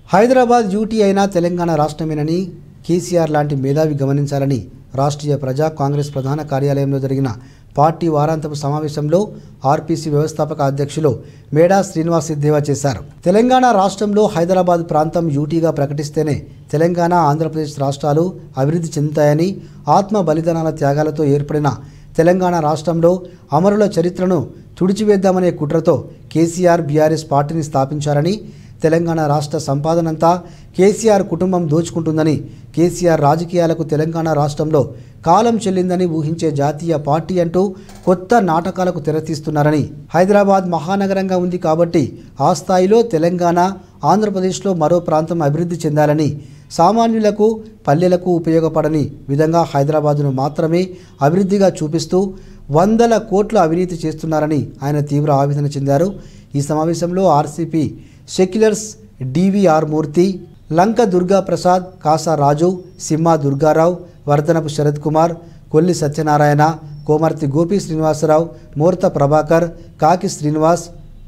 Hyderabad UT అయినా తెలంగాణ రాష్ట్రమేనని కేసీఆర్ లాంటి మేధావి గమనించాలని రాష్ట్రీయ ప్రజా కాంగ్రెస్ ప్రధాన కార్యాలయంలో జరిగిన పార్టీ వారాంతపు సమావేశంలో ఆర్పీసీ వ్యవస్థాపక అధ్యక్షులు మేడా శ్రీనివాస్ సిద్దేవా చేశారు తెలంగాణ రాష్ట్రంలో హైదరాబాద్ ప్రాంతం యూటీగా ప్రకటిస్తేనే తెలంగాణ ఆంధ్రప్రదేశ్ రాష్ట్రాలు అభివృద్ధి చెందుతాయని ఆత్మ బలిదానాల త్యాగాలతో ఏర్పడిన తెలంగాణ రాష్ట్రంలో అమరుల చరిత్రను తుడిచివేద్దామనే కుట్రతో కేసీఆర్ బీఆర్ఎస్ పార్టీని స్థాపించారని తెలంగాణ రాష్ట్ర సంపాదనంతా కేసీఆర్ కుటుంబం దోచుకుంటుందని కేసీఆర్ రాజకీయాలకు తెలంగాణ రాష్ట్రంలో కాలం చెల్లిందని ఊహించే జాతీయ పార్టీ అంటూ కొత్త నాటకాలకు తెరతీస్తున్నారని హైదరాబాద్ మహానగరంగా ఉంది కాబట్టి ఆ స్థాయిలో తెలంగాణ ఆంధ్రప్రదేశ్లో మరో ప్రాంతం అభివృద్ధి చెందాలని సామాన్యులకు పల్లెలకు ఉపయోగపడని విధంగా హైదరాబాదును మాత్రమే అభివృద్ధిగా చూపిస్తూ వందల కోట్ల అవినీతి చేస్తున్నారని ఆయన తీవ్ర ఆవేదన చెందారు ఈ సమావేశంలో RCP seculars DVR Murthy Lanka Durga Prasad Kasa Raju Simha Durgarao Vardhanapu Sarath Kumar Kolli Satyanarayana Komarthi Gopi Srinivasarao Murtha Prabhakar Kaki Srinivas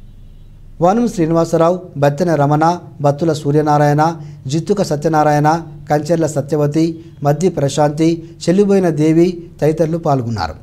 వనం శ్రీనివాసరావు బత్తెన రమణ బత్తుల సూర్యనారాయణ జిత్తుక సత్యనారాయణ కంచెర్ల సత్యవతి మద్ది ప్రశాంతి చెల్లిబోయిన దేవి తదితరులు పాల్గొన్నారు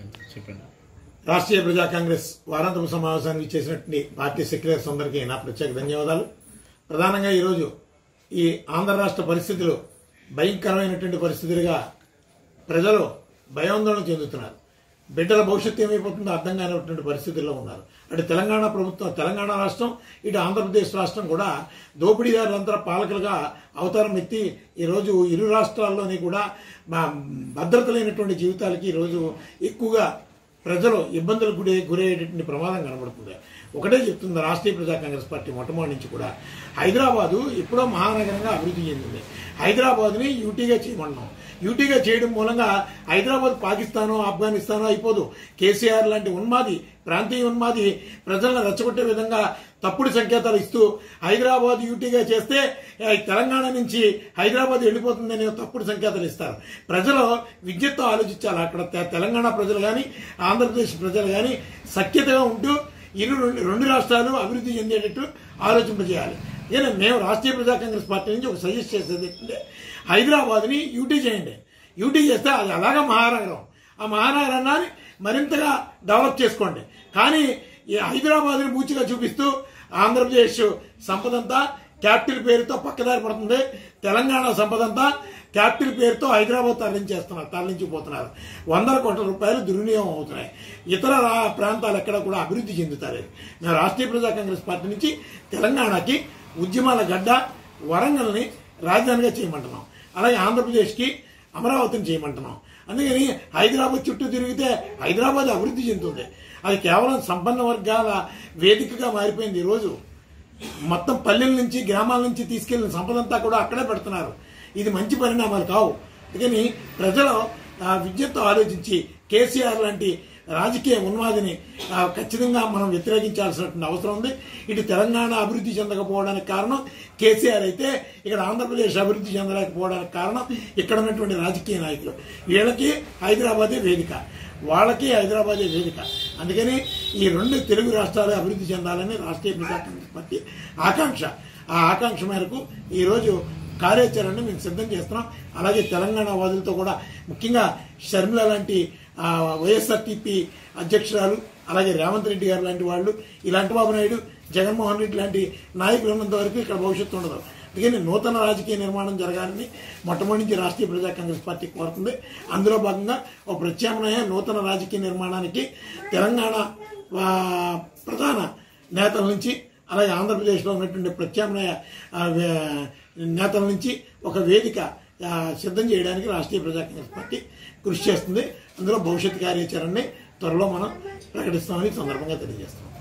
రాష్ట్రీయ ప్రజా కాంగ్రెస్ వారాంతపు సమావేశానికి చేసినటువంటి పార్టీ సెక్రటరీస్ అందరికీ నా ప్రత్యేక ధన్యవాదాలు ప్రధానంగా ఈరోజు ఈ ఆంధ్ర రాష్ట్ర పరిస్థితులు భయంకరమైనటువంటి పరిస్థితులుగా ప్రజలు భయాందోళన చెందుతున్నారు బిడ్డల భవిష్యత్తు ఏమైపోతుందో అర్థం కానిటువంటి పరిస్థితుల్లో ఉన్నారు అటు తెలంగాణ ప్రభుత్వం తెలంగాణ రాష్ట్రం ఇటు ఆంధ్రప్రదేశ్ రాష్ట్రం కూడా దోపిడీదారులంతా పాలకులుగా అవతారం ఎత్తి ఈరోజు ఇరు రాష్ట్రాల్లోని కూడా మా భద్రత లేనటువంటి జీవితాలకి ఈరోజు ఎక్కువగా ప్రజలు ఇబ్బందులకు గురి గురయ్యేటటువంటి ప్రమాదం కనబడుతుంది ఒకటే చెప్తుంది రాష్ట్రీయ ప్రజా కాంగ్రెస్ పార్టీ మొట్టమొదటి నుంచి కూడా హైదరాబాదు ఎప్పుడో మహానగరంగా అభివృద్ధి చెందింది హైదరాబాద్ని యూటీగా చేయమన్నాం యూటీగా చేయడం మూలంగా హైదరాబాద్ పాకిస్తాను ఆఫ్ఘనిస్తాను అయిపోదు కేసీఆర్ లాంటి ఉన్మాది ప్రాంతీయ ఉన్మాది ప్రజలను రెచ్చగొట్టే విధంగా తప్పుడు సంకేతాలు ఇస్తూ హైదరాబాద్ యూటీగా చేస్తే ఆ, తెలంగాణ నుంచి హైదరాబాద్ వెళ్ళిపోతుందనే తప్పుడు సంకేతాలు ఇస్తారు ప్రజలు విద్యుత్తో ఆలోచించాలి అక్కడ తె- తెలంగాణ ప్రజలు కానీ ఆంధ్రప్రదేశ్ ప్రజలు కానీ సఖ్యతగా ఉంటూ ఇరు రెండు రెండు రాష్ట్రాలు అభివృద్ధి చెందేటట్టు ఆలోచింపజేయాలి నేను మేము రాష్ట్రీయ ప్రజా కాంగ్రెస్ పార్టీ నుంచి ఒక సజెస్ట్ చేసేది ఏంటంటే హైదరాబాద్ని యూటీ చేయండి యూటీ చేస్తే అది అలాగా మహానగరం ఆ మహానగరాన్ని మరింతగా డెవలప్ చేసుకోండి కానీ ఈ హైదరాబాద్ని బూచిగా చూపిస్తూ ఆంధ్రప్రదేశ్ సంపదంతా క్యాపిటల్ పేరుతో పక్కదారి పడుతుంది తెలంగాణ సంపదంతా క్యాపిటల్ పేరుతో హైదరాబాద్ తరలించేస్తున్నారు తరలించిపోతున్నారు వందల కోట్ల రూపాయలు దుర్వినియోగం అవుతున్నాయి ఇతర రా- ప్రాంతాలు ఎక్కడ కూడా అభివృద్ధి చెందుతారు మేము రాష్ట్రీయ ప్రజా కాంగ్రెస్ పార్టీ నుంచి తెలంగాణకి ఉద్యమాల గడ్డ వరంగల్ని రాజధానిగా చేయమంటున్నాం అలాగే ఆంధ్రప్రదేశ్కి అమరావతిని చేయమంటున్నాం అందుకని హైదరాబాద్ చుట్టూ తిరిగితే హైదరాబాద్ అభివృద్ధి చెందుతుంది అది కేవలం సంపన్న వర్గాల వేదికగా మారిపోయింది ఈరోజు మొత్తం పల్లెల నుంచి గ్రామాల నుంచి తీసుకెళ్లిన సంపదంతా కూడా అక్కడే పెడుతున్నారు ఇది మంచి పరిణామాలు కావు అందుకని ప్రజలు ఆ, విద్యతో ఆలోచించి కేసీఆర్ లాంటి రాజకీయ ఉన్మాదిని ఆ, ఖచ్చితంగా మనం వ్యతిరేకించాల్సినటువంటి అవసరం ఉంది ఇటు తెలంగాణ అభివృద్ధి చెందకపోవడానికి కారణం కేసీఆర్ అయితే ఇక్కడ ఆంధ్రప్రదేశ్ అభివృద్ధి చెందలేకపోవడానికి కారణం ఇక్కడ ఉన్నటువంటి రాజకీయ నాయకులు వీళ్ళకి హైదరాబాదే వేదిక వాళ్ళకి హైదరాబాదే వేదిక అందుకని ఈ రెండు తెలుగు రాష్ట్రాలు అభివృద్ధి చెందాలని రాష్ట్రీయ ప్రజా కాంగ్రెస్ పార్టీ ఆకాంక్ష ఆ ఆకాంక్ష మేరకు ఈరోజు కార్యాచరణను మేము సిద్ధం చేస్తున్నాం అలాగే తెలంగాణ వాదులతో కూడా ముఖ్యంగా షర్మిల లాంటి ఆ, వైఎస్ఆర్టీపీ అధ్యక్షురాలు అలాగే రేవంత్ రెడ్డి గారు లాంటి వాళ్ళు ఇలాంటి బాబు నాయుడు జగన్మోహన్ రెడ్డి లాంటి నాయకులు ఉన్నంత వరకు ఇక్కడ భవిష్యత్తు ఉండదు అందుకని నూతన రాజకీయ నిర్మాణం జరగాలని మొట్టమొదటి నుంచి రాష్ట్రీయ ప్రజా కాంగ్రెస్ పార్టీ కోరుతుంది అందులో భాగంగా ఒక ప్రత్యామ్నాయ నూతన రాజకీయ నిర్మాణానికి తెలంగాణ ఆ, ప్రధాన నేతల నుంచి అలాగే ఆంధ్రప్రదేశ్లో ఉన్నటువంటి ప్రత్యామ్నాయ ఆ, వే- నేతల నుంచి ఒక వేదిక ఆ, సిద్ధం చేయడానికి రాష్ట్రీయ ప్రజా కాంగ్రెస్ పార్టీ కృషి చేస్తుంది అందులో భవిష్యత్ కార్యాచరణని త్వరలో మనం ప్రకటిస్తామని ఈ సందర్భంగా తెలియజేస్తాం